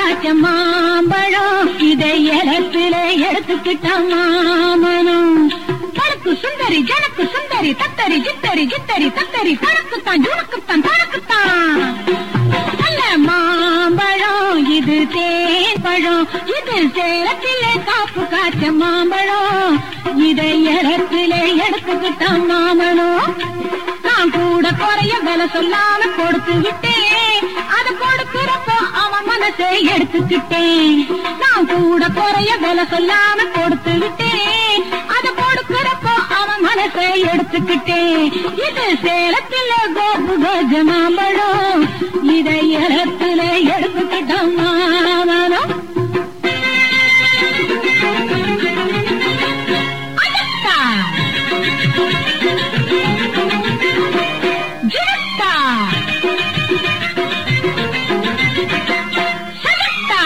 காய்ச்ச மாம்பழம் இதை இடத்துல எடுத்துக்கிட்ட மாமனும் தனக்கு சுந்தரி ஜனக்கு சுந்தரி தத்தரி ஜித்தரி ஜித்தரி தத்தரி தனக்குத்தான் ஜுனக்குத்தான் தனக்குத்தான் நல்ல மாம்பழம் இது தேன் பழம் இது சேலத்திலே காப்பு காய்ச்ச மாம்பழம் இதை இடத்துல எடுத்துக்கிட்டான் மாமனும் நான் கூட குறைய விலை சொல்லாம கொடுத்து விட்டேன் அது கொடுக்கிறப்போ அவன் மனசை எடுத்துக்கிட்டேன் நான் கூட குறைய விலை சொல்லாம கொடுத்து விட்டேன் அது கொடுக்கிறப்போ அவன் மனசை எடுத்துக்கிட்டேன் இது சேலத்துல கோபு கஜமாம்பழம் இதை இடத்துல எடுத்துக்கிட்டான் மாமனும் அடக்கா ஜிரத்தா சதத்தா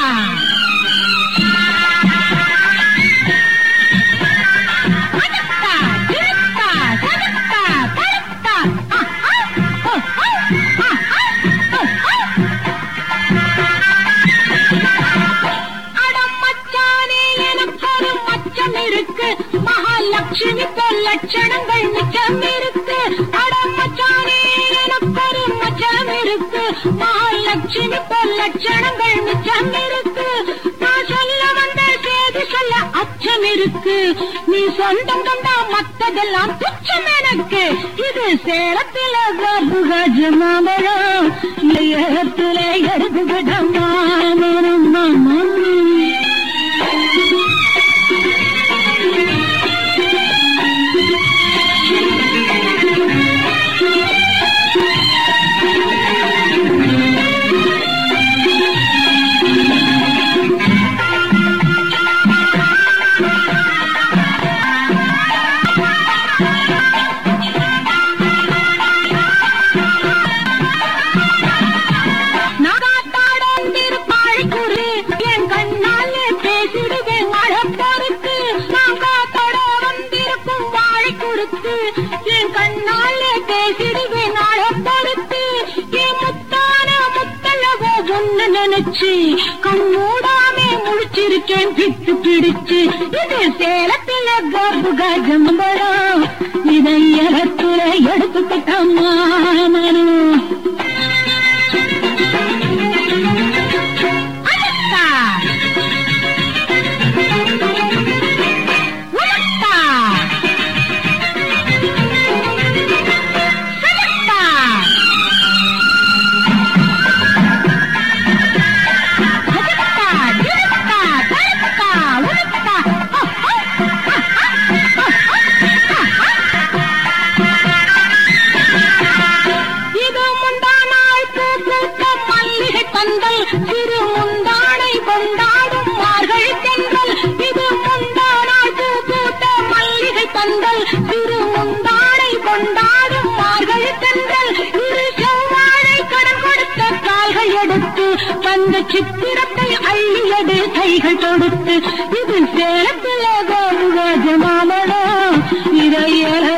அடக்கா ஜிரத்தா சதத்தா பரத்தா ஆ ஆ ஓ ஓ ஆ ஆ ஓ ஓ அடம் மச்சானே எனக்கு ஒரு மச்சம் இருக்கு மகாலட்சுமி போல் லட்சணங்கள் மிச்சம் இருக்கு அடம் மச்சானே எனக்கு ஒரு மச்சம் இருக்கு மகாலட்சுமி போல் லட்சணங்கள் மிச்சம் இருக்கு நான் சொல்ல வந்த செய்தி சொல்ல அச்சம் இருக்கு நீ சொந்தம் கண்டா மத்ததெல்லாம் துச்சம் எனக்கு இது சேலத்தில கஜ மாமரம் இடத்துல எடுத்துக்கிட்ட மாமரம் மாமரம் நாகாத்தாடந்திருப்பாள் குரு என் கண்ணாலே பேசிடுவேன் மழை பொறுத்து நாகாத்தோட வந்திருக்கும் வாழை குறுத்து என் கண்ணாலே பேசிடுவேன் மழை பொறுத்து என் முத்தான முத்தலவோ ஒண்ணு நினைச்சு கண்ணூடாமே முழிச்சிருக்கேன் பித்து பிடிச்சு இது சேலத்துல கர்ப்பு கஜம்பரம் இதை இடத்துல எடுத்துக்கிட்ட மாமனும் அடக்கா உலக்கா சதக்கா அடக்கா திரக்கா தரக்கா உலக்கா ஓ ஓ ஆ ஆ ஆ ஆ இது முந்தானாள் பூ பூத்த மல்லிகை பந்தல் சிறு முந்தானை கொண்டாடும் மார்கழி தென்றல் இது முந்தானாள் பூ பூத்த மல்லிகை பந்தல் சிறு முந்தானை கொண்டாடும் மார்கழி தென்றல் இரு செவ்வாழை கடன் கொடுத்த கால்கள் எடுத்து வந்த சித்திரத்தை அள்ளியது கைகள் கொடுத்து இது சேலத்திலே கோபுராஜ மாமனோ இதையல